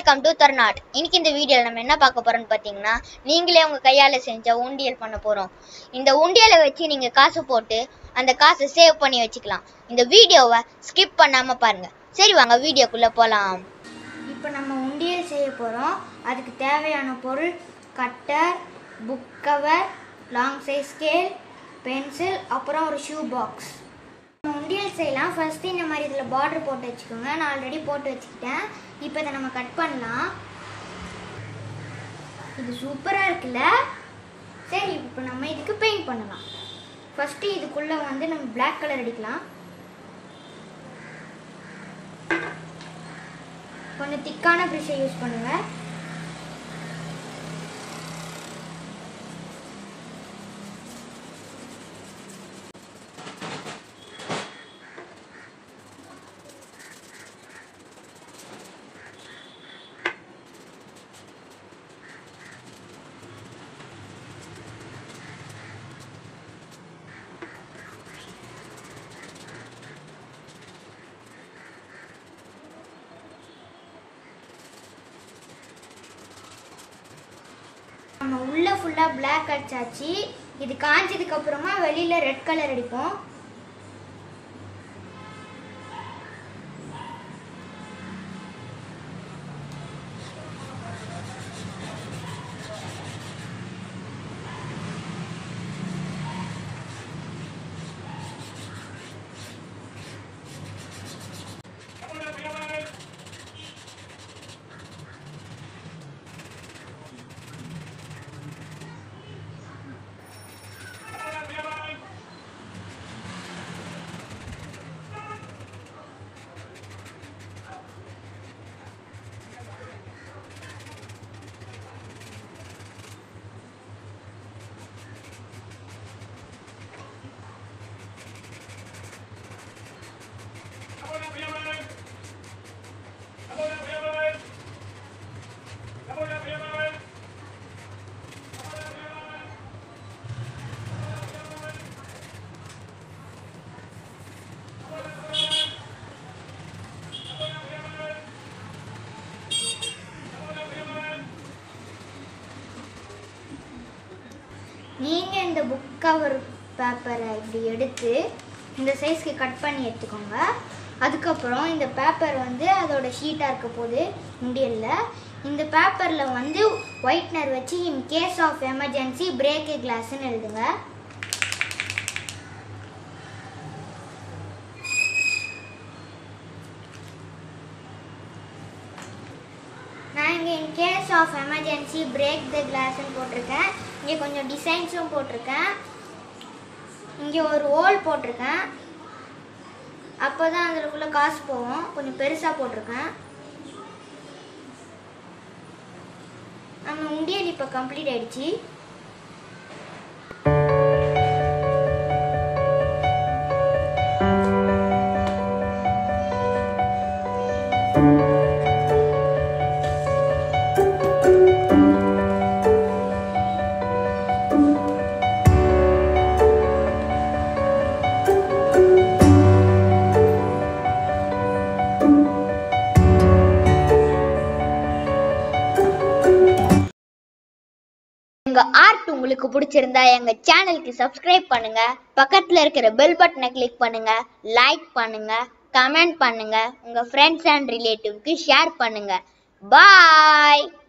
welcome to தர்நாட் இன்னைக்கு இந்த வீடியோவில் நம்ம என்ன பார்க்க போறோம்னு பார்த்தீங்கன்னா நீங்களே உங்கள் கையால் செஞ்ச உண்டியல் பண்ண போகிறோம் இந்த உண்டியலை வச்சு நீங்கள் காசு போட்டு அந்த காசை சேவ் பண்ணி வச்சுக்கலாம் இந்த வீடியோவை ஸ்கிப் பண்ணாமல் பாருங்க சரி வாங்க வீடியோக்குள்ளே போகலாம் இப்போ நம்ம உண்டியல் செய்ய போகிறோம் அதுக்கு தேவையான பொருள் cutter book cover long size scale pencil அப்புறம் ஒரு ஷூ பாக்ஸ் நம்ம உண்டியல் செய்யலாம் ஃபர்ஸ்ட் இந்த மாதிரி இதில் பார்டர் போட்டு வச்சுக்கோங்க நான் ஆல்ரெடி போட்டு வச்சுக்கிட்டேன் இப்போ இதை நம்ம கட் பண்ணலாம் இது சூப்பராக இருக்குல்ல சரி இப்போ நம்ம இதுக்கு பெயிண்ட் பண்ணலாம் ஃபஸ்ட்டு இதுக்குள்ளே வந்து நம்ம Black கலர் அடிக்கலாம் கொஞ்சம் திக்கான ப்ரிஷை யூஸ் பண்ணுங்க நம்ம உள்ள ஃபுல்லாக Black அடிச்சாச்சு இது காஞ்சதுக்கு அப்புறமா வெளியில ரெட் கலர் அடிப்போம் நீங்கள் இந்த புக் கவர் பேப்பரை இப்படி எடுத்து இந்த சைஸ்க்கு கட் பண்ணி எடுத்துக்கோங்க அதுக்கப்புறம் இந்த பேப்பர் வந்து அதோட ஷீட்டாக இருக்க போது முடியல இந்த பேப்பரில் வந்து ஒயிட்னர் வச்சு in case of emergency break கிளாஸ்ன்னு எழுதுங்க நான் இங்கே in case of emergency break the கிளாஸ்ன்னு போட்டிருக்கேன் இங்கே கொஞ்சம் டிசைன்ஸும் போட்டிருக்கேன் இங்கே ஒரு ஹோல் போட்டிருக்கேன் அப்போ தான் அதுக்குள்ளே காசு போகும் கொஞ்சம் பெருசாக போட்டிருக்கேன் நம்ம உண்டியல் இப்போ கம்ப்ளீட் ஆயிடுச்சு எங்க ஆர்ட் உங்களுக்கு பிடிச்சிருந்தா எங்க சேனலுக்கு சப்ஸ்கிரைப் பண்ணுங்க பக்கத்துல இருக்கிற பெல் பட்டனை கிளிக் பண்ணுங்க லைக் பண்ணுங்க கமெண்ட் பண்ணுங்க உங்க ஃப்ரெண்ட்ஸ் அண்ட் ரிலேட்டிவ்க்கு ஷேர் பண்ணுங்க பாய்